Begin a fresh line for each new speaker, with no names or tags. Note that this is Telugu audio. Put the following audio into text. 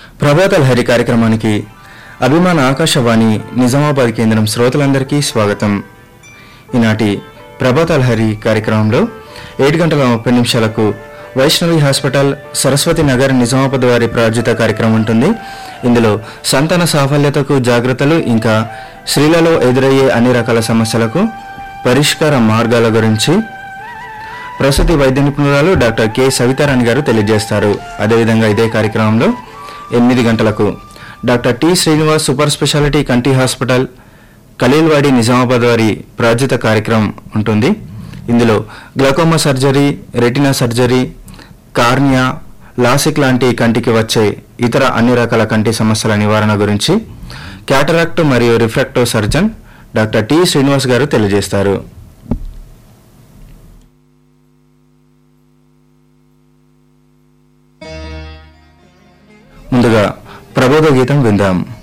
ప్రభాత లహరి కార్యక్రమానికి అభిమాన ఆకాశవాణి నిజామాబాద్ కేంద్రం శ్రోతలందరికీ స్వాగతం ఈనాటి ప్రభాత లహరి కార్యక్రమంలో ఏడు గంటల ముప్పై నిమిషాలకు వైష్ణవి హాస్పిటల్ సరస్వతి నగర్ నిజామాబాద్ వారి ప్రాయోజిత కార్యక్రమం ఉంటుంది ఇందులో సంతాన సాఫల్యతకు జాగ్రత్తలు ఇంకా స్త్రీలలో ఎదురయ్యే అన్ని రకాల సమస్యలకు పరిష్కార మార్గాల గురించి ప్రసూతి వైద్య నిపుణురాలు డాక్టర్ కె సవితారాణి గారు తెలియజేస్తారు అదేవిధంగా ఇదే కార్యక్రమంలో ఎనిమిది గంటలకు doctor T Srinivas super speciality కంటి హాస్పిటల్ ఖలీల్వాడి నిజామాబాద్ వారి ప్రాయోజిత కార్యక్రమం ఉంటుంది ఇందులో glaucoma surgery retina surgery cornea LASIK లాంటి కంటికి వచ్చే ఇతర అన్ని రకాల కంటి సమస్యల నివారణ గురించి క్యాటరాక్ట్ మరియు refractive surgeon doctor T Srinivas garu తెలియజేస్తారు ముందుగా ప్రబోధ గీతం విందాం